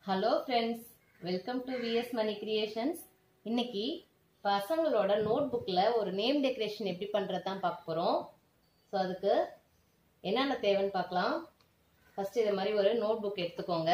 hello friends welcome to VS Mani creations இன்னைக்கு பசங்களோட note புக்கில் ஒரு நேம் டெக்கரேஷன் எப்படி பண்ணுறது தான் பார்க்க போகிறோம் ஸோ அதுக்கு என்னென்ன தேவைன்னு பார்க்கலாம் ஃபஸ்ட்டு இது மாதிரி ஒரு நோட் புக் எடுத்துக்கோங்க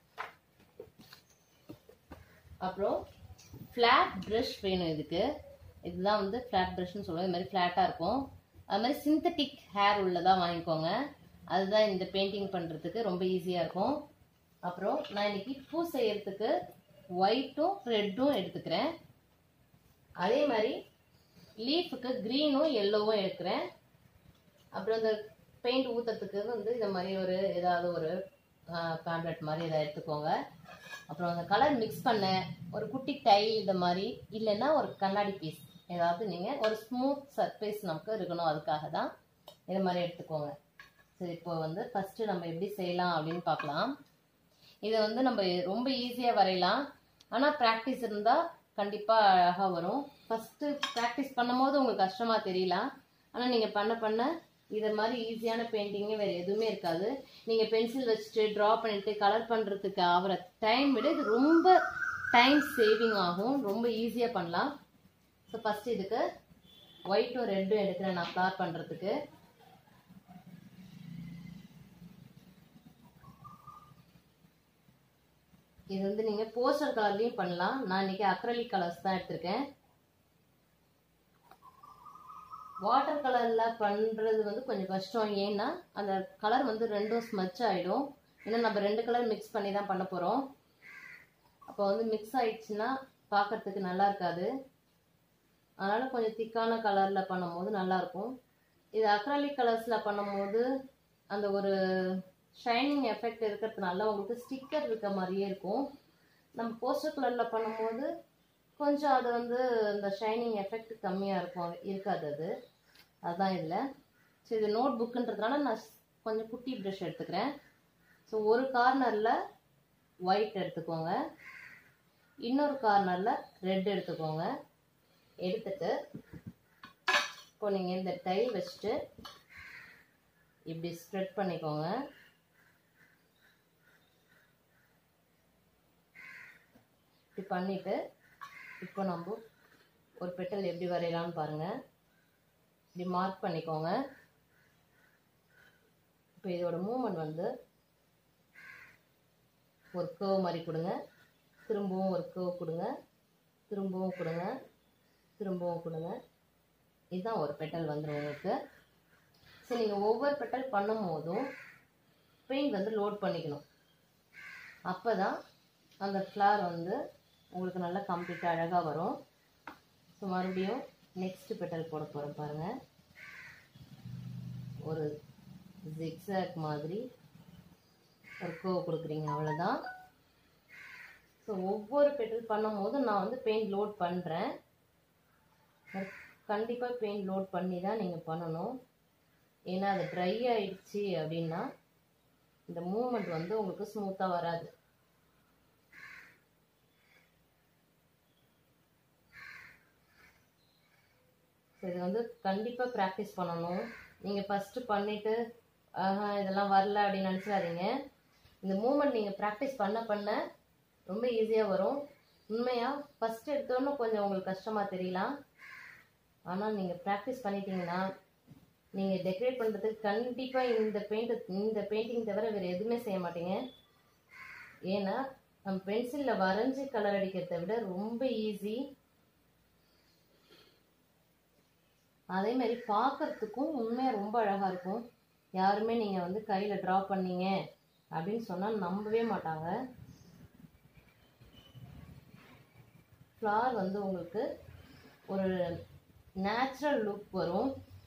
அப்புறம் ஃப்ளாட் ப்ரஷ் வேணும் இதுக்கு இதுதான் வந்து ஃப்ளாட் ப்ரஷ்னு சொல்லுவோம் இது மாதிரி ஃப்ளாட்டாக இருக்கும் அது மாதிரி சிந்தட்டிக் ஹேர் உள்ளதாக வாங்கிக்கோங்க அதுதான் இந்த பெயிண்டிங் பண்ணுறதுக்கு ரொம்ப ஈஸியாக இருக்கும் அப்புறம் நான் இன்னைக்கு பூ செய்யறதுக்கு ஒயிட்டும் ரெட்டும் எடுத்துக்கிறேன் அதே மாதிரி லீஃபுக்கு க்ரீனும் எல்லோவும் எடுக்கிறேன் அப்புறம் இந்த பெயிண்ட் ஊற்றுறதுக்கு வந்து இந்த மாதிரி ஒரு ஏதாவது ஒரு பேம்ப்ளெட் மாதிரி இதை எடுத்துக்கோங்க அப்புறம் அந்த கலர் மிக்ஸ் பண்ண ஒரு குட்டி டைல் இந்த மாதிரி இல்லைன்னா ஒரு கண்ணாடி பீஸ் ஏதாவது நீங்கள் ஒரு ஸ்மூத் சர்ஃபேஸ் நமக்கு இருக்கணும் அதுக்காக தான் இது மாதிரி எடுத்துக்கோங்க சரி இப்போ வந்து ஃபஸ்ட்டு நம்ம எப்படி செய்யலாம் அப்படின்னு பார்க்கலாம் இதை வந்து நம்ம ரொம்ப ஈஸியாக வரையலாம் ஆனால் ப்ராக்டிஸ் இருந்தால் கண்டிப்பாக அழகாக வரும் ஃபஸ்ட்டு ப்ராக்டிஸ் பண்ணும்போது உங்களுக்கு கஷ்டமாக தெரியலாம் ஆனால் நீங்கள் பண்ண பண்ண இதை மாதிரி ஈஸியான பெயிண்டிங்கே வேறு எதுவுமே இருக்காது நீங்கள் பென்சில் வச்சுட்டு ட்ரா பண்ணிட்டு கலர் பண்ணுறதுக்கு ஆகிற டைம் விட இது ரொம்ப டைம் சேவிங் ஆகும் ரொம்ப ஈஸியாக பண்ணலாம் ஸோ ஃபஸ்ட்டு இதுக்கு ஒயிட்டும் ரெட்டும் எடுக்கிறேன் நான் ஃப்ளார் பண்ணுறதுக்கு இது வந்து நீங்கள் போஸ்டர் கலர்லேயும் பண்ணலாம் நான் இன்னைக்கு அக்ரலிக் கலர்ஸ் தான் எடுத்திருக்கேன் வாட்டர் கலரில் பண்ணுறது வந்து கொஞ்சம் கஷ்டம் ஏன்னா அந்த கலர் வந்து ரெண்டும் ஸ்மச் ஆகிடும் ஏன்னா நம்ம ரெண்டு கலர் மிக்ஸ் பண்ணி தான் பண்ண போகிறோம் அப்போ வந்து மிக்ஸ் ஆயிடுச்சுன்னா பார்க்கறதுக்கு நல்லா இருக்காது அதனால் கொஞ்சம் திக்கான கலரில் பண்ணும்போது நல்லாயிருக்கும் இது அக்ரலிக் கலர்ஸில் பண்ணும்போது அந்த ஒரு ஷைனிங் எஃபெக்ட் இருக்கிறதுனால உங்களுக்கு ஸ்டிக்கர் இருக்க மாதிரியே இருக்கும் நம்ம போஸ்டர் கலரில் பண்ணும்போது கொஞ்சம் அது வந்து இந்த ஷைனிங் எஃபெக்ட் கம்மியாக இருக்கும் இருக்காது அது அதுதான் இதில் ஸோ இது நோட் புக்குன்றதுனால நான் கொஞ்சம் குட்டி ப்ரஷ் எடுத்துக்கிறேன் ஸோ ஒரு கார்னரில் ஒயிட் எடுத்துக்கோங்க இன்னொரு கார்னரில் ரெட் எடுத்துக்கோங்க எடுத்துட்டு இப்போ நீங்கள் இந்த டைல் வச்சுட்டு இப்படி ஸ்ப்ரெட் பண்ணிக்கோங்க இப்படி பண்ணிவிட்டு இப்போ நம்ம ஒரு பெட்டல் எப்படி வரையலாம்னு பாருங்கள் இப்படி மார்க் பண்ணிக்கோங்க இப்போ இதோட மூமெண்ட் வந்து ஒரு கேர்வ் மாதிரி கொடுங்க திரும்பவும் ஒரு கேர்வ் கொடுங்க திரும்பவும் கொடுங்க திரும்பவும் கொடுங்க இதுதான் ஒரு பெட்டல் வந்துடும் உங்களுக்கு சரி நீங்கள் ஒவ்வொரு பெட்டல் பண்ணும் போதும் பெயிண்ட் வந்து லோட் பண்ணிக்கணும் அப்போ தான் அந்த ஃப்ளார் வந்து உங்களுக்கு நல்லா கம்ப்ளீட்டாக அழகாக வரும் ஸோ மறுபடியும் நெக்ஸ்ட் பெட்டல் போட போகிறேன் பாருங்கள் ஒரு ஜிக்ஸாக் மாதிரி ஒரு கோவ் கொடுக்குறீங்க அவ்வளோதான் ஸோ ஒவ்வொரு பெட்டல் பண்ணும் போது நான் வந்து பெயிண்ட் லோட் பண்ணுறேன் கண்டிப்பாக பெயிண்ட் லோட் பண்ணி தான் நீங்கள் பண்ணணும் ஏன்னா அது ட்ரை ஆயிடுச்சு அப்படின்னா இந்த மூமெண்ட் வந்து உங்களுக்கு ஸ்மூத்தாக வராது இது வந்து கண்டிப்பாக ப்ராக்டிஸ் பண்ணணும் நீங்கள் ஃபஸ்ட்டு பண்ணிவிட்டு ஆஹா இதெல்லாம் வரல அப்படின்னு நினச்சிடாதீங்க இந்த மூமெண்ட் நீங்கள் ப்ராக்டிஸ் பண்ண பண்ண ரொம்ப ஈஸியாக வரும் உண்மையாக ஃபஸ்ட் எடுத்தோன்னு கொஞ்சம் உங்களுக்கு கஷ்டமாக தெரியலாம் ஆனால் நீங்கள் ப்ராக்டிஸ் பண்ணிட்டீங்கன்னா நீங்கள் டெக்கரேட் பண்ணுறதுக்கு கண்டிப்பாக இந்த பெயிண்ட் இந்த பெயிண்டிங் தவிர வேறு எதுவுமே செய்ய மாட்டீங்க ஏன்னா நம்ம பென்சிலில் வரைஞ்சி கலர் அடிக்கிறத விட ரொம்ப ஈஸி அதே மாதிரி பார்க்கறதுக்கும் உண்மையாக ரொம்ப அழகாக இருக்கும் யாருமே நீங்கள் வந்து கையில் ட்ரா பண்ணீங்க அப்படின்னு சொன்னால் நம்பவே மாட்டாங்க ஃப்ளார் வந்து உங்களுக்கு ஒரு நேச்சுரல் லுக் வரும்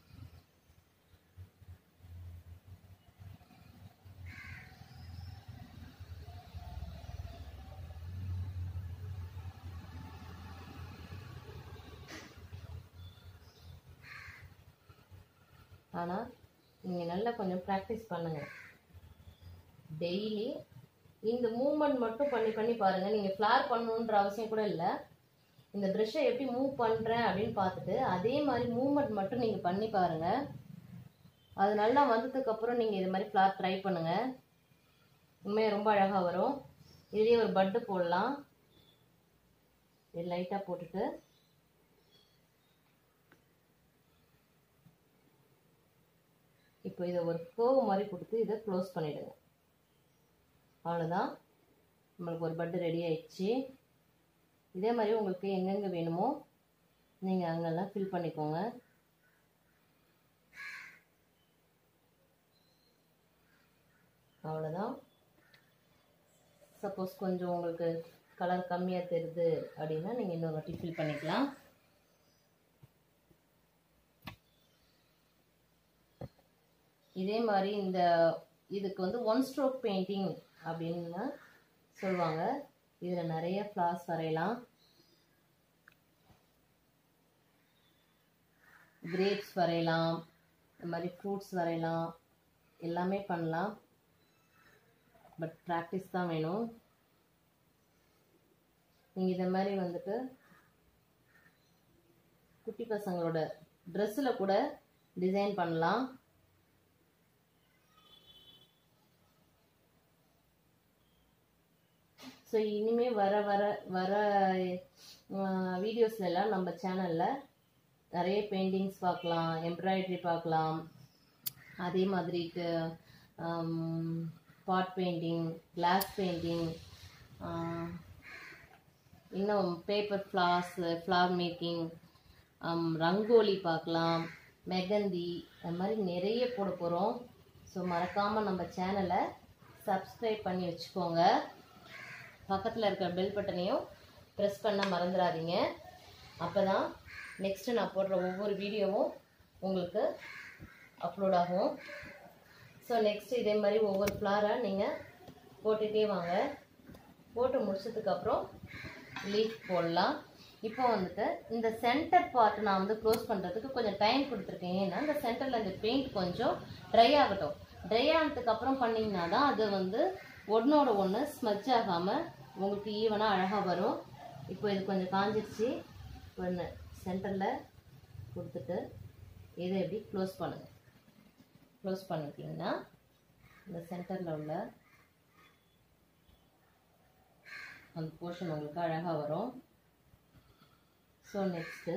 ஆனால் நீங்கள் நல்லா கொஞ்சம் ப்ராக்டிஸ் பண்ணுங்கள் டெய்லி இந்த மூமெண்ட் மட்டும் பண்ணி பண்ணி பாருங்கள் நீங்கள் ஃப்ளார் பண்ணணுன்ற அவசியம் கூட இல்லை இந்த ப்ரெஷ்ஷை எப்படி மூவ் பண்ணுறேன் அப்படின்னு பார்த்துட்டு அதே மாதிரி மூமெண்ட் மட்டும் நீங்கள் பண்ணி பாருங்கள் அது நல்லா வந்ததுக்கப்புறம் நீங்கள் இது மாதிரி ஃப்ளார் ட்ரை பண்ணுங்கள் உண்மையாக ரொம்ப அழகாக வரும் இதுலேயே ஒரு பட்டு போடலாம் இது லைட்டாக போட்டுட்டு இப்போ இதை ஒரு கோவ் மாதிரி கொடுத்து இதை க்ளோஸ் பண்ணிவிடுங்க அவ்வளோதான் நம்மளுக்கு ஒரு பட்டு ரெடி ஆயிடுச்சு இதே மாதிரி உங்களுக்கு எங்கெங்கே வேணுமோ நீங்கள் அங்கெல்லாம் ஃபில் பண்ணிக்கோங்க அவ்வளோதான் சப்போஸ் கொஞ்சம் உங்களுக்கு கலர் கம்மியாக தெரியுது அப்படின்னா நீங்கள் இன்னொரு வாட்டி ஃபில் பண்ணிக்கலாம் இதே மாதிரி இந்த இதுக்கு வந்து ஒன் ஸ்ட்ரோக் பெயிண்டிங் அப்படின்னு சொல்லுவாங்க இதில் நிறைய ஃப்ளார்ஸ் வரையலாம் கிரேப்ஸ் வரையலாம் இந்த மாதிரி ஃப்ரூட்ஸ் வரையலாம் எல்லாமே பண்ணலாம் பட் ப்ராக்டிஸ் தான் வேணும் நீங்கள் இதை மாதிரி வந்துட்டு குட்டி பசங்களோட ட்ரெஸ்ஸில் கூட டிசைன் பண்ணலாம் ஸோ இனிமேல் வர வர வர வீடியோஸ்ல எல்லாம் நம்ம சேனலில் நிறைய பெயிண்டிங்ஸ் பார்க்கலாம் எம்ப்ராய்டரி பார்க்கலாம் அதே மாதிரிக்கு பாட் பெயிண்டிங் கிளாஸ் பெயிண்டிங் இன்னும் paper flowers flower making rangoli பார்க்கலாம் மெகந்தி அது மாதிரி நிறைய போட போகிறோம் ஸோ மறக்காமல் நம்ம சேனலை சப்ஸ்கிரைப் பண்ணி வச்சுக்கோங்க பக்கத்தில் இருக்கிற பெல் பட்டனையும் ப்ரெஸ் பண்ண மறந்துடாதீங்க அப்போ தான் நெக்ஸ்ட்டு நான் போடுற ஒவ்வொரு வீடியோவும் உங்களுக்கு அப்லோட் ஆகும் ஸோ நெக்ஸ்ட்டு இதே மாதிரி ஒவ்வொரு ஃப்ளாரை நீங்கள் போட்டுகிட்டே வாங்க போட்டு முடிச்சதுக்கப்புறம் லீஃப் போடலாம் இப்போ வந்துட்டு இந்த சென்டர் பார்ட் நான் வந்து க்ளோஸ் பண்ணுறதுக்கு கொஞ்சம் டைம் கொடுத்துருக்கேன் ஏன்னா இந்த சென்டரில் இந்த பெயிண்ட் கொஞ்சம் ட்ரை ஆகட்டும் ட்ரை ஆனதுக்கு அப்புறம் பண்ணிங்கன்னா தான் அது வந்து ஒன்றோட ஒன்று ஸ்மஜ் ஆகாமல் உங்களுக்கு ஈவனாக அழகாக வரும் இப்போ இது கொஞ்சம் காஞ்சிருச்சு ஒன்று சென்டரில் கொடுத்துட்டு இதை எப்படி க்ளோஸ் பண்ணுங்கள் க்ளோஸ் பண்ணிட்டீங்கன்னா இந்த சென்டரில் உள்ள அந்த போர்ஷன் உங்களுக்கு அழகாக வரும் ஸோ நெக்ஸ்ட்டு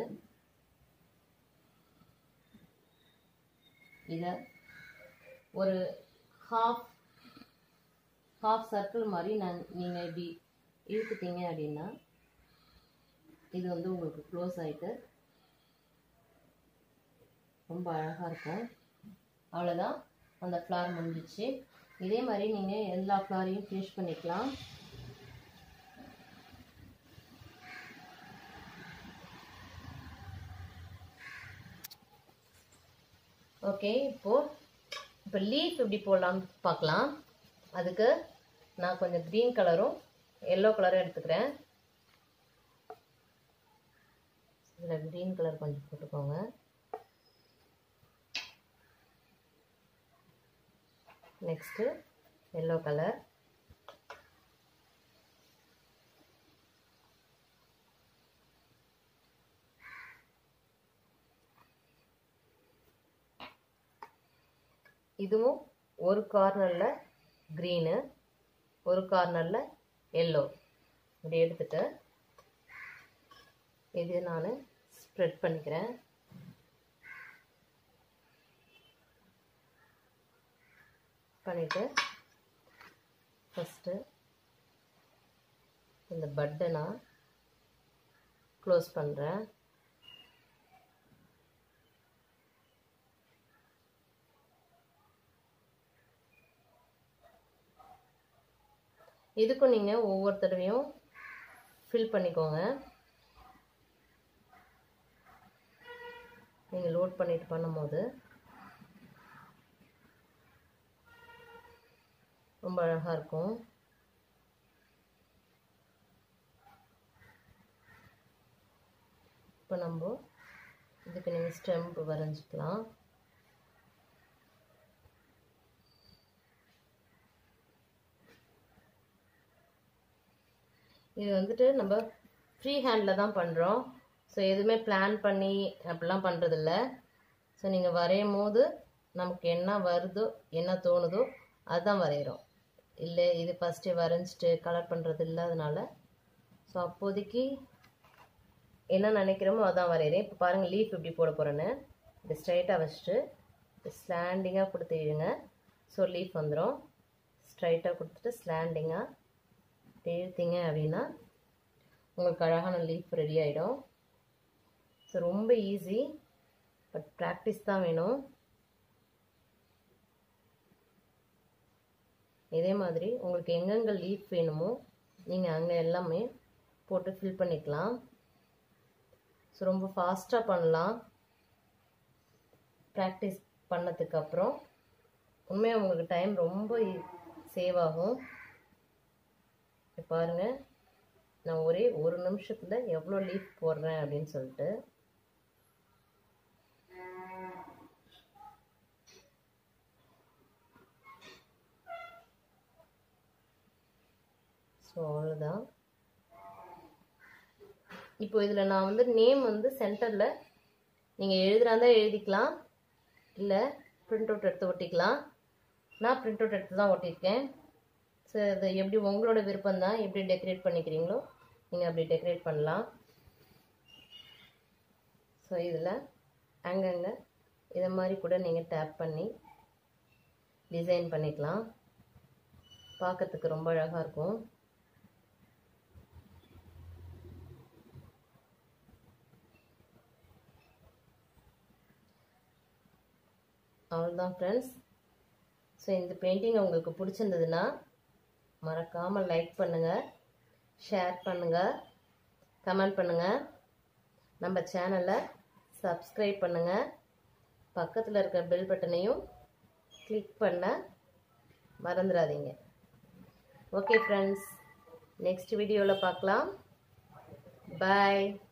இதை ஒரு ஹாஃப் ஹாஃப் சர்க்கிள் மாதிரி நான் நீங்கள் இப்படி இழுத்துட்டீங்க அப்படின்னா இது வந்து உங்களுக்கு க்ளோஸ் ஆகிட்டு ரொம்ப அழகாக இருக்கும் அவ்வளோதான் அந்த ஃப்ளார் முடிஞ்சிச்சு இதே மாதிரி நீங்கள் எல்லா ஃப்ளாரையும் ஃபினிஷ் பண்ணிக்கலாம் ஓகே இப்போது இப்போ லீஃப் எப்படி போடலாம்னு பார்க்கலாம் அதுக்கு நான் கொஞ்சம் க்ரீன் கலரும் எல்லோ கலரும் எடுத்துக்கிறேன் இதில் க்ரீன் கலர் கொஞ்சம் போட்டுக்கோங்க நெக்ஸ்ட்டு எல்லோ கலர் இதுவும் ஒரு கார்னரில் க்ரீனு ஒரு கார்னரில் எல்லோ இப்படி எடுத்துட்டு இது நான் ஸ்ப்ரெட் பண்ணிக்கிறேன் பண்ணிவிட்டு ஃபஸ்ட்டு இந்த பட்டை நான் க்ளோஸ் பண்ணுறேன் இதுக்கும் நீங்கள் ஒவ்வொரு தடவையும் ஃபில் பண்ணிக்கோங்க நீங்கள் லோட் பண்ணிட்டு பண்ணும்போது ரொம்ப அழகாக இருக்கும் இப்போ நம்ம இதுக்கு நீங்கள் ஸ்டெம்ப் வரைஞ்சிக்கலாம் இது வந்துட்டு நம்ம ஃப்ரீ ஹேண்டில் தான் பண்ணுறோம் ஸோ எதுவுமே பிளான் பண்ணி அப்படிலாம் பண்ணுறதில்ல ஸோ நீங்கள் வரையும் போது நமக்கு என்ன வருதோ என்ன தோணுதோ அதுதான் வரைகிறோம் இல்லை இது ஃபஸ்ட்டு வரைஞ்சிட்டு கலர் பண்ணுறது இல்லாதனால ஸோ அப்போதைக்கு என்ன நினைக்கிறோமோ அதான் வரைகிறேன் இப்போ பாருங்கள் லீஃப் எப்படி போட போகிறேன்னு இது ஸ்ட்ரைட்டாக வச்சுட்டு ஸ்லாண்டிங்காக கொடுத்து இழுங்க ஸோ லீஃப் வந்துடும் ஸ்ட்ரைட்டாக கொடுத்துட்டு ஸ்லாண்டிங்காக இழுத்தீங்க அப்படின்னா உங்களுக்கு அழகான லீஃப் ரெடி ஆகிடும் ஸோ ரொம்ப ஈஸி பட் ப்ராக்டிஸ் தான் வேணும் இதே மாதிரி உங்களுக்கு எங்கெங்கே லீஃப் வேணுமோ நீங்கள் அங்கே எல்லாமே போட்டு ஃபில் பண்ணிக்கலாம் ஸோ ரொம்ப ஃபாஸ்ட்டாக பண்ணலாம் ப்ராக்டிஸ் பண்ணதுக்கப்புறம் உண்மையாக உங்களுக்கு டைம் ரொம்ப சேவ் ஆகும் பாருங்கள் நான் ஒரே ஒரு நிமிஷத்தில் எவ்வளோ லீஃப் போடுறேன் அப்படின்னு சொல்லிட்டு ஸோ அவ்வளோதான் இப்போ இதில் நான் வந்து நேம் வந்து சென்டரில் நீங்கள் எழுதுறாந்தா எழுதிக்கலாம் இல்லை பிரிண்ட் அவுட் எடுத்து ஒட்டிக்கலாம் நான் பிரிண்ட் அவுட் எடுத்து தான் ஒட்டியிருக்கேன் ஸோ இது எப்படி உங்களோட விருப்பம் தான் எப்படி டெக்கரேட் பண்ணிக்கிறீங்களோ நீங்கள் அப்படி டெக்கரேட் பண்ணலாம் ஸோ இதில் அங்கங்கே இதை மாதிரி கூட நீங்கள் டேப் பண்ணி டிசைன் பண்ணிக்கலாம் பார்க்கறதுக்கு ரொம்ப அழகாக இருக்கும் அவ்வளோதான் ஃப்ரெண்ட்ஸ் ஸோ இந்த பெயிண்டிங் உங்களுக்கு பிடிச்சிருந்ததுன்னா மறக்காமல் லைக் பண்ணுங்கள் ஷேர் பண்ணுங்கள் கமெண்ட் பண்ணுங்கள் நம்ம சேனலை சப்ஸ்கிரைப் பண்ணுங்கள் பக்கத்தில் இருக்க பெல் பட்டனையும் கிளிக் பண்ண மறந்துடாதீங்க ஓகே ஃப்ரெண்ட்ஸ் நெக்ஸ்ட் வீடியோவில் பார்க்கலாம் பாய்